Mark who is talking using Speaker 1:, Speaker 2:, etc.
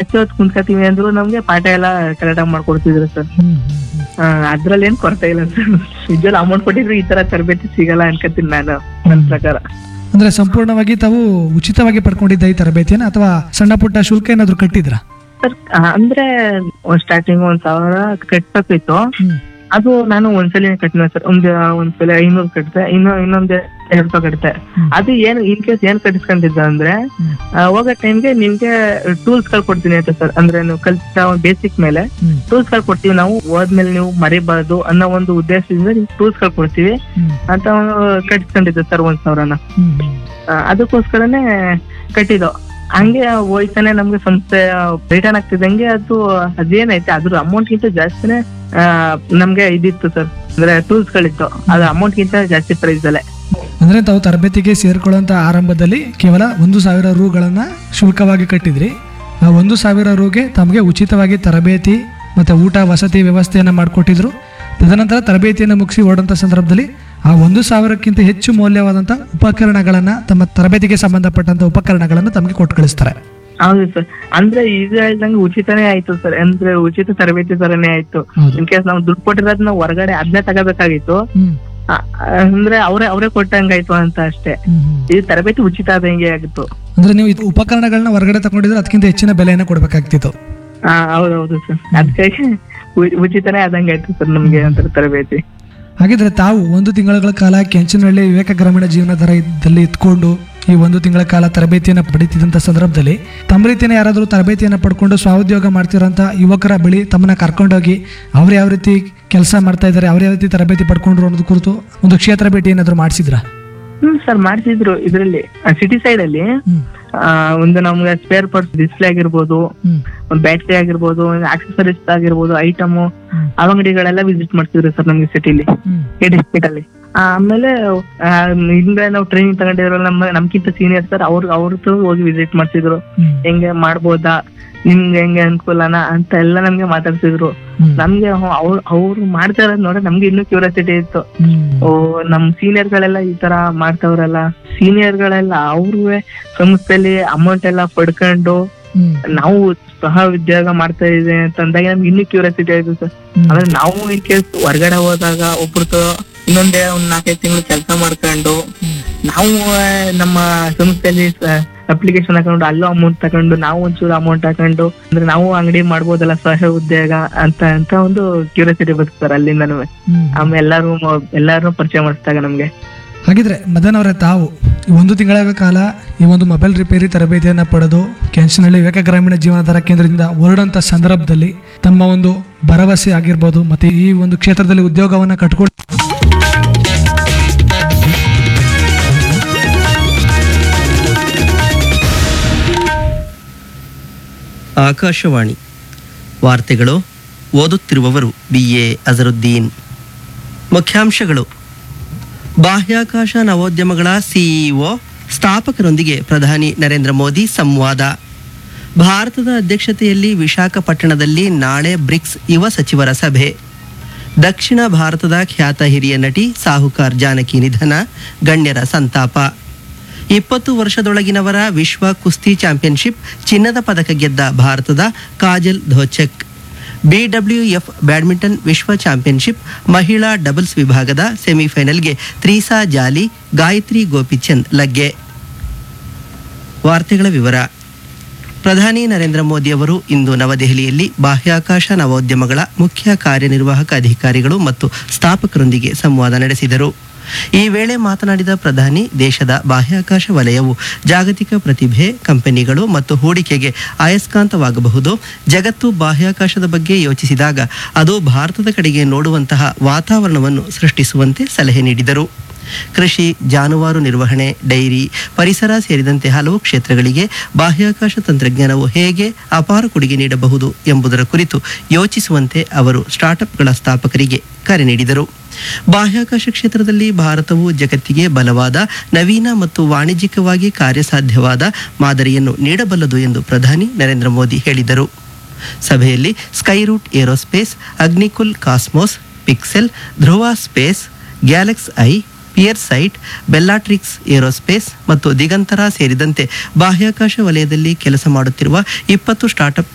Speaker 1: ಜಾಸ್ತಿ ಹೊತ್ತು ಕುಂತ್ಕತೀವಿ ಅಂದ್ರು ನಮ್ಗೆ ಪಾಠ ಎಲ್ಲ ಕರೆಕ್ಟಾಗಿ ಮಾಡ್ಕೊಡ್ತಿದ್ರು ಸರ್
Speaker 2: ಹ್ಮ್ ಹ್ಮ್ ಹ್ಮ್
Speaker 1: ಅದ್ರಲ್ಲಿ ಏನ್ ಕೊರತೆ ಇಲ್ಲ ಸರ್ ನಿಜವಾಗ್ಲೂ ಅಮೌಂಟ್ ಕೊಟ್ಟಿದ್ರು ಈ ತರ ತರಬೇತಿ ಸಿಗಲ್ಲ ಅನ್ಕೋತೀನಿ ನಾನು ನನ್ನ ಪ್ರಕಾರ
Speaker 2: ಅಂದ್ರೆ ಸಂಪೂರ್ಣವಾಗಿ ತಾವು ಉಚಿತವಾಗಿ ಪಡ್ಕೊಂಡಿದ್ದ ಈ ತರಬೇತಿಯನ್ನ ಅಥವಾ ಸಣ್ಣ ಪುಟ್ಟ ಶುಲ್ಕ ಏನಾದ್ರು ಕಟ್ಟಿದ್ರಾ
Speaker 1: ಸರ್ ಅಂದ್ರೆ ಸ್ಟಾರ್ಟಿಂಗ್ ಒಂದ್ ಸಾವಿರ ಕಟ್ಬೇಕಿತ್ತು
Speaker 2: ಹ್ಮ್
Speaker 1: ಅದು ನಾನು ಒಂದ್ಸಲಿ ಕಟ್ಟಿನ ಸರ್ ಒಂದ್ ಒಂದ್ಸಲ ಐನೂರು ಕಟ್ಟಿದೆ ಇನ್ನು ಇನ್ನೊಂದ್ ಎರಡ್ ರೂಪಾಯಿ ಕಟ್ಟಿದೆ
Speaker 2: ಹ್ಮ್.
Speaker 1: ಅದು ಏನು ಇನ್ ಕೇಸ್ ಏನ್ ಕಟ್ಟಿಸ್ಕೊಂಡಿದ್ದ ಅಂದ್ರೆ
Speaker 2: ಹ್ಮ್.
Speaker 1: ಆ, ಹೋಗೋ ಟೈಮ್ಗೆ ನಿಮ್ಗೆ ಟೂಲ್ಸ್ ಗಳು ಕೊಡ್ತೀನಿ ಅಂತ ಸರ್ ಅಂದ್ರೆ ನೀವು ಕಲ್ತ ಬೇಸಿಕ್ ಮೇಲೆ
Speaker 2: ಹ್ಮ್
Speaker 1: ಟೂಲ್ಸ್ ಗಳು ಕೊಡ್ತೀವಿ ನಾವು ಹೋದ್ಮೇಲೆ ನೀವು ಮರಿಬಾರ್ದು ಅನ್ನೋ ಒಂದು ಉದ್ದೇಶದಿಂದ ಟೂಲ್ಸ್ ಗಳು ಕೊಡ್ತೀವಿ
Speaker 2: ಹ್ಮ್
Speaker 1: ಅಂತ ಕಟ್ಟಿಸ್ಕೊಂಡಿದ್ದೆ ಸರ್ ಒಂದ್ ಸಾವಿರನ
Speaker 2: ಹ್ಮ್ ಹ್ಮ್
Speaker 1: ಆ, ಅದಕ್ಕೋಸ್ಕರನೇ ಕಟ್ಟಿದ್ದು ಹಂಗೆ ಹೋಯ್ತಾನೆ ನಮ್ಗೆ ಸಂಸ್ಥೆ ರಿಟರ್ನ್ ಆಗ್ತಿದ್ದಂಗೆ ಅದು ಅದೇನೈತೆ ಅದ್ರ ಅಮೌಂಟ್ ಗಿಂತ ಜಾಸ್ತಿನೇ ಆ, ನಮ್ಗೆ ಇದಿತ್ತು ಸರ್ ಅಂದ್ರೆ ಟೂಲ್ಸ್ ಗಳಿತ್ತು ಅದು ಅಮೌಂಟ್ ಗಿಂತ ಜಾಸ್ತಿ ಪ್ರೈಸ್ ಅಲ್ಲೇ
Speaker 2: ಅಂದ್ರೆ ತಾವು ತರಬೇತಿಗೆ ಸೇರ್ಕೊಳ್ಳುವಂತ ಆರಂಭದಲ್ಲಿ ಕೇವಲ ಒಂದು ಸಾವಿರ ರೂಗಳನ್ನ ಶುಲ್ಕವಾಗಿ ಕಟ್ಟಿದ್ರಿ ಆ ಒಂದು ಸಾವಿರ ರೂಗೆ ತಮಗೆ ಉಚಿತವಾಗಿ ತರಬೇತಿ ಮತ್ತೆ ಊಟ ವಸತಿ ವ್ಯವಸ್ಥೆಯನ್ನ ಮಾಡಿಕೊಟ್ಟಿದ್ರು ತದನಂತರ ತರಬೇತಿಯನ್ನು ಮುಗಿಸಿ ಹೊರಡಂತ ಸಂದರ್ಭದಲ್ಲಿ ಆ ಒಂದು ಸಾವಿರಕ್ಕಿಂತ ಹೆಚ್ಚು ಮೌಲ್ಯವಾದಂಥ ಉಪಕರಣಗಳನ್ನ ತಮ್ಮ ತರಬೇತಿಗೆ ಸಂಬಂಧಪಟ್ಟಂತ ಉಪಕರಣಗಳನ್ನು ತಮಗೆ ಕೊಟ್ಟು ಕಳಿಸ್ತಾರೆ
Speaker 1: ಹೌದು ಸರ್ ಅಂದ್ರೆ ಈಗ ಹೇಳ್ದಂಗೆ ಉಚಿತನೇ ಆಯ್ತು ಸರ್ ಅಂದ್ರೆ ಉಚಿತ ತರಬೇತಿ ತರನೇ ಆಯ್ತು
Speaker 2: ಹೌದು
Speaker 1: ಇನ್ ಕೇಸ್ ನಾವು ದುಡ್ಡು ಕೊಟ್ಟಿರೋದ್ ನಾವು ಹೊರಗಡೆ ಅದನ್ನೇ ತಗೋಬೇಕಾಗಿತ್ತು
Speaker 2: ಹ್ಮ್
Speaker 1: ಆ, ಅಂದ್ರೆ ಅವರೇ ಅವರೇ ಕೊಟ್ಟಂಗಾಯ್ತು ಅಂತ ಅಷ್ಟೇ
Speaker 2: ಹ್ಮ್ ಹ್ಮ್.
Speaker 1: ಇದು ತರಬೇತಿ ಉಚಿತ ಆದಂಗೆ ಆಗಿತ್ತು
Speaker 2: ಅಂದ್ರೆ ನೀವು ಇದು ಉಪಕರಣಗಳನ್ನ ಹೊರಗಡೆ ತಗೊಂಡಿದ್ರೆ ಅದಕ್ಕಿಂತ ಹೆಚ್ಚಿನ ಬೆಲೆಯನ್ನು ಕೊಡಬೇಕಾಗ್ತಿತ್ತು
Speaker 1: ಹಾ ಹೌದೌದು ಸರ್ ಅದಕ್ಕಾಗಿ ಉ- ಉಚಿತನೇ ಆದಂಗೆ ಆಯ್ತು ಸರ್ ನಮ್ಗೆ ಒಂಥರ ತರಬೇತಿ
Speaker 2: ಹಾಗಿದ್ರೆ ತಾವು ಒಂದು ತಿಂಗಳ ಕಾಲ ಕೆಂಚನಹಳ್ಳಿ ವಿವೇಕ ಗ್ರಾಮೀಣ ಜೀವನ ದರದಲ್ಲಿ ಇದ್ಕೊಂಡು ಈ ಒಂದು ತಿಂಗಳ ಕಾಲ ತರಬೇತಿಯನ್ನು ಪಡಿತಿದ್ದಂಥ ಸಂದರ್ಭದಲ್ಲಿ ತಮ್ಮ ರೀತಿಯ ಯಾರಾದರೂ ತರಬೇತಿಯನ್ನು ಪಡ್ಕೊಂಡು ಸ್ವಾಉದ್ಯೋಗ ಮಾಡ್ತಿರೋಂಥ ಯುವಕರ ಬಳಿ ತಮ್ಮನ್ನ ಕರ್ಕೊಂಡೋಗಿ ಅವ್ರು ಯಾವ ರೀತಿ ಕೆಲಸ ಮಾಡ್ತಾ ಇದ್ದಾರೆ ಅವ್ರು ಯಾವ ರೀತಿ ತರಬೇತಿ ಪಡ್ಕೊಂಡ್ರು ಅನ್ನೋದು ಕುರಿತು ಒಂದು ಕ್ಷೇತ್ರ ಭೇಟಿ ಏನಾದರೂ ಮಾಡಿಸಿದ್ರಾ
Speaker 1: ಹ್ಮ್ ಸರ್ ಮಾಡ್ತಿದ್ರು ಇದ್ರಲ್ಲಿ ಸಿಟಿ ಸೈಡ್ ಅಲ್ಲಿ
Speaker 2: ಹ್ಮ್
Speaker 1: ಆ, ಒಂದು ನಮ್ಗೆ ಸ್ಪೇರ್ ಪಾರ್ಟ್ಸ್ ಡಿಸ್ಪ್ಲೇ ಆಗಿರ್ಬೋದು
Speaker 2: ಹ್ಮ್
Speaker 1: ಒಂದು ಬ್ಯಾಟ್ರಿ ಆಗಿರ್ಬೋದು ಆಕ್ಸೆಸರೀಸ್ ಆಗಿರ್ಬೋದು ಐಟಮ್
Speaker 2: ಹ್ಮ್.
Speaker 1: ಅಂಗಡಿಗಳೆಲ್ಲ ವಿಸಿಟ್ ಮಾಡ್ತಿದ್ರು ಸರ್ ನಮ್ಗೆ ಸಿಟಿಲಿ
Speaker 2: ಹ್ಮ್
Speaker 1: ಕೆ ಡಿಸ್ಟ್ರಿಕ್ಟ್ ಅಲ್ಲಿ ಆಮೇಲೆ ಆ, ಹಿಂದೆ ನಾವು ಟ್ರೈನಿಂಗ್ ತಗೊಂಡಿರೋ ನಮ್ಮ ನಮ್ಗಿಂತ ಸೀನಿಯರ್ ಸರ್ ಅವ್ರ ಅವ್ರ ಹತ್ರ ಹೋಗಿ ವಿಸಿಟ್ ಮಾಡ್ತಿದ್ರು
Speaker 2: ಹ್ಮ್
Speaker 1: ಹೆಂಗೆ ಮಾಡ್ಬೋದಾ ನಿಮ್ಗೆ ಹೆಂಗೆ ಅನುಕೂಲನಾ ಅಂತ ಎಲ್ಲ ನಮ್ಗೆ ಮಾತಾಡ್ತಿದ್ರು
Speaker 2: ಹ್ಮ್
Speaker 1: ನಮ್ಗೆ ಅವ್ರು ಅವ್ರು ಮಾಡ್ತಾ ಇರೋದ್ ನೋಡ್ರೆ ನಮ್ಗೆ ಇನ್ನೂ ಕ್ಯೂರಿಯಾಸಿಟಿ ಇತ್ತು
Speaker 2: ಹ್ಮ್
Speaker 1: ಓ ನಮ್ ಸೀನಿಯರ್ ಗಳೆಲ್ಲ ಈ ತರ ಮಾಡ್ತಾವ್ರಲ್ಲ ಸೀನಿಯರ್ ಗಳೆಲ್ಲ ಅವ್ರಿಗೆ ಸಂಸ್ಥೆಯಲ್ಲಿ ಅಮೌಂಟ್ ಎಲ್ಲ ಪಡ್ಕೊಂಡು
Speaker 2: ಹ್ಮ್
Speaker 1: ನಾವು ಸಹ ಉದ್ಯೋಗ ಮಾಡ್ತಾ ಇದೆ ಅಂತ ಅಂದಾಗ ನಮ್ಗೆ ಇನ್ನೂ ಕ್ಯೂರಿಯಾಸಿಟಿ ಆಯ್ತು ಸರ್
Speaker 2: ಹ್ಮ್.
Speaker 1: ಆಮೇಲೆ ನಾವು ಇನ್ ಕೇಸ್ ಹೊರಗಡೆ ಹೋದಾಗ ಒಬ್ರದ್ದು ಇನ್ನೊಂದೇ ಒಂದ್ ನಾಲ್ಕೈದು ತಿಂಗಳು ಕೆಲಸ ಮಾಡ್ಕೊಂಡು ನಾವು ಆ, ನಮ್ಮ ಸಂಸ್ಥೆಯಲ್ಲಿ ಅಪ್ಲಿಕೇಶನ್ ಹಾಕೊಂಡು ಅಲ್ಲೂ ಅಮೌಂಟ್ ತಗೊಂಡು ನಾವು ಒಂಚೂರು ಅಮೌಂಟ್ ಹಾಕೊಂಡು ಅಂದ್ರೆ ನಾವು ಅಂಗಡಿ ಮಾಡ್ಬೋದಲ್ಲ ಸಹ ಉದ್ಯೋಗ ಅಂತ ಅಂತ ಒಂದು ಕ್ಯೂರಿಯಾಸಿಟಿ ಬರುತ್ತೆ ಸರ್ ಅಲ್ಲಿಂದನೂ
Speaker 2: ಹ್ಮ್
Speaker 1: ಆಮೇಲೆ ಎಲ್ಲಾರು ಎಲ್ಲಾರು ಪರಿಚಯ ಮಾಡಿಸಿದಾಗ ನಮ್ಗೆ
Speaker 2: ಹಾಗಿದ್ರೆ ಮದನ್ ಅವರೇ ತಾವು ಈ ಒಂದು ತಿಂಗಳ ಕಾಲ ಈ ಒಂದು ಮೊಬೈಲ್ ರಿಪೇರಿ ತರಬೇತಿಯನ್ನು ಪಡೆದು ಕೆಂಚನಹಳ್ಳಿ ವಿವೇಕ ಗ್ರಾಮೀಣ ಜೀವನಾಧಾರ ಕೇಂದ್ರದಿಂದ ಹೊರಡಂತ ಸಂದರ್ಭದಲ್ಲಿ ತಮ್ಮ ಒಂದು ಭರವಸೆ ಆಗಿರ್ಬೋದು ಮತ್ತೆ ಈ ಒಂದು ಕ್ಷೇತ್ರದಲ್ಲಿ ಉದ್ಯೋಗವನ್ನು ಕಟ್ಕೊಂಡು
Speaker 3: ಆಕಾಶವಾಣಿ ವಾರ್ತೆಗಳು ಓದುತ್ತಿರುವವರು ಬಿ ಎ ಅಜರುದ್ದೀನ್ ಮುಖ್ಯಾಂಶಗಳು ಬಾಹ್ಯಾಕಾಶ ನವೋದ್ಯಮಗಳ ಸಿಇಒ ಸ್ಥಾಪಕರೊಂದಿಗೆ ಪ್ರಧಾನಿ ನರೇಂದ್ರ ಮೋದಿ ಸಂವಾದ ಭಾರತದ ಅಧ್ಯಕ್ಷತೆಯಲ್ಲಿ ವಿಶಾಖಪಟ್ಟಣದಲ್ಲಿ ನಾಳೆ ಬ್ರಿಕ್ಸ್ ಯುವ ಸಚಿವರ ಸಭೆ ದಕ್ಷಿಣ ಭಾರತದ ಖ್ಯಾತ ಹಿರಿಯ ನಟಿ ಸಾಹುಕಾರ್ ಜಾನಕಿ ನಿಧನ ಗಣ್ಯರ ಸಂತಾಪ ಇಪ್ಪತ್ತು ವರ್ಷದೊಳಗಿನವರ ವಿಶ್ವ ಕುಸ್ತಿ ಚಾಂಪಿಯನ್ಶಿಪ್ ಚಿನ್ನದ ಪದಕ ಗೆದ್ದ ಭಾರತದ ಕಾಜಲ್ ಧೋಚಕ್ ಬಿಡಬ್ಲ್ಯೂಎಫ್ ಬ್ಯಾಡ್ಮಿಂಟನ್ ವಿಶ್ವ ಚಾಂಪಿಯನ್ಶಿಪ್ ಮಹಿಳಾ ಡಬಲ್ಸ್ ವಿಭಾಗದ ಸೆಮಿಫೈನಲ್ಗೆ ತ್ರೀಸಾ ಜಾಲಿ ಗಾಯತ್ರಿ ಗೋಪಿಚಂದ್ ಲಗ್ಗೆ ವಾರ್ತೆಗಳ ವಿವರ ಪ್ರಧಾನಿ ನರೇಂದ್ರ ಮೋದಿ ಅವರು ಇಂದು ನವದೆಹಲಿಯಲ್ಲಿ ಬಾಹ್ಯಾಕಾಶ ನವೋದ್ಯಮಗಳ ಮುಖ್ಯ ಕಾರ್ಯನಿರ್ವಾಹಕ ಅಧಿಕಾರಿಗಳು ಮತ್ತು ಸ್ಥಾಪಕರೊಂದಿಗೆ ಸಂವಾದ ನಡೆಸಿದರು ಈ ವೇಳೆ ಮಾತನಾಡಿದ ಪ್ರಧಾನಿ ದೇಶದ ಬಾಹ್ಯಾಕಾಶ ವಲಯವು ಜಾಗತಿಕ ಪ್ರತಿಭೆ ಕಂಪನಿಗಳು ಮತ್ತು ಹೂಡಿಕೆಗೆ ಅಯಸ್ಕಾಂತವಾಗಬಹುದು ಜಗತ್ತು ಬಾಹ್ಯಾಕಾಶದ ಬಗ್ಗೆ ಯೋಚಿಸಿದಾಗ ಅದು ಭಾರತದ ಕಡೆಗೆ ನೋಡುವಂತಹ ವಾತಾವರಣವನ್ನು ಸೃಷ್ಟಿಸುವಂತೆ ಸಲಹೆ ನೀಡಿದರು ಕೃಷಿ ಜಾನುವಾರು ನಿರ್ವಹಣೆ ಡೈರಿ ಪರಿಸರ ಸೇರಿದಂತೆ ಹಲವು ಕ್ಷೇತ್ರಗಳಿಗೆ ಬಾಹ್ಯಾಕಾಶ ತಂತ್ರಜ್ಞಾನವು ಹೇಗೆ ಅಪಾರ ಕೊಡುಗೆ ನೀಡಬಹುದು ಎಂಬುದರ ಕುರಿತು ಯೋಚಿಸುವಂತೆ ಅವರು ಸ್ಟಾರ್ಟ್ಅಪ್ಗಳ ಸ್ಥಾಪಕರಿಗೆ ಕರೆ ನೀಡಿದರು ಬಾಹ್ಯಾಕಾಶ ಕ್ಷೇತ್ರದಲ್ಲಿ ಭಾರತವು ಜಗತ್ತಿಗೆ ಬಲವಾದ ನವೀನ ಮತ್ತು ವಾಣಿಜ್ಯಿಕವಾಗಿ ಕಾರ್ಯಸಾಧ್ಯವಾದ ಮಾದರಿಯನ್ನು ನೀಡಬಲ್ಲದು ಎಂದು ಪ್ರಧಾನಿ ನರೇಂದ್ರ ಮೋದಿ ಹೇಳಿದರು ಸಭೆಯಲ್ಲಿ Skyroot Aerospace Agnikul Cosmos Pixxel Dhruva Space GalaxEye PierSight Bellatrix Aerospace ಮತ್ತು ದಿಗಂತರ ಸೇರಿದಂತೆ ಬಾಹ್ಯಾಕಾಶ ವಲಯದಲ್ಲಿ ಕೆಲಸ ಮಾಡುತ್ತಿರುವ ಇಪ್ಪತ್ತು ಸ್ಟಾರ್ಟ್ಅಪ್